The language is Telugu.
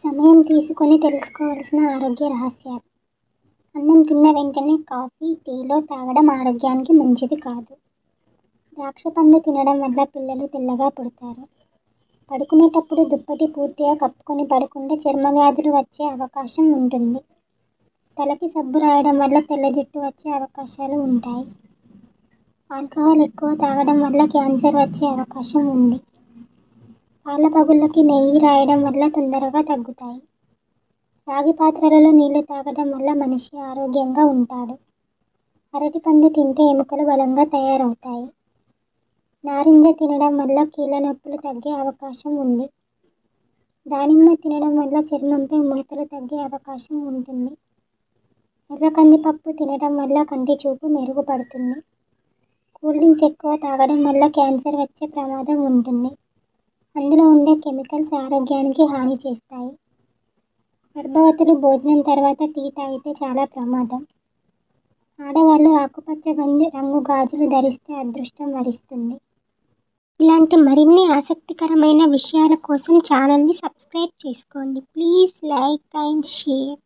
సమయం తీసుకొని తెలుసుకోవలసిన ఆరోగ్య రహస్యాలు అన్నం తిన్న వెంటనే కాఫీ టీలో తాగడం ఆరోగ్యానికి మంచిది కాదు ద్రాక్ష పండు తినడం వల్ల పిల్లలు తెల్లగా పుడతారు పడుకునేటప్పుడు దుప్పటి పూర్తిగా కప్పుకొని పడుకుంటే చర్మ వ్యాధులు వచ్చే అవకాశం ఉంటుంది తలకి సబ్బు రాయడం వల్ల తెల్ల జుట్టు వచ్చే అవకాశాలు ఉంటాయి ఆల్కహాల్ ఎక్కువ తాగడం వల్ల క్యాన్సర్ వచ్చే అవకాశం ఉంది పాల పగుళ్ళకి నెయ్యి రాయడం వల్ల తొందరగా తగ్గుతాయి రాగి పాత్రలలో నీళ్లు తాగడం వల్ల మనిషి ఆరోగ్యంగా ఉంటాడు అరటిపండు తింటే ఎముకలు బలంగా తయారవుతాయి నారింజ తినడం వల్ల కీళ్ళ నొప్పులు తగ్గే అవకాశం ఉంది దానిమ్మ తినడం వల్ల చర్మంపై ముడతలు తగ్గే అవకాశం ఉంటుంది ఎర్ర కందిపప్పు తినడం వల్ల కంటి చూపు మెరుగుపడుతుంది కూల్ డ్రింక్స్ ఎక్కువ తాగడం వల్ల క్యాన్సర్ వచ్చే ప్రమాదం ఉంటుంది అందులో ఉండే కెమికల్స్ ఆరోగ్యానికి హాని చేస్తాయి గర్భవతులు భోజనం తర్వాత టీ తాగితే చాలా ప్రమాదం ఆడవాళ్ళు ఆకుపచ్చ గంజి రంగు గాజులు ధరిస్తే అదృష్టం వరిస్తుంది ఇలాంటి మరిన్ని ఆసక్తికరమైన విషయాల కోసం ఛానల్ని సబ్స్క్రైబ్ చేసుకోండి ప్లీజ్ లైక్ అండ్ షేర్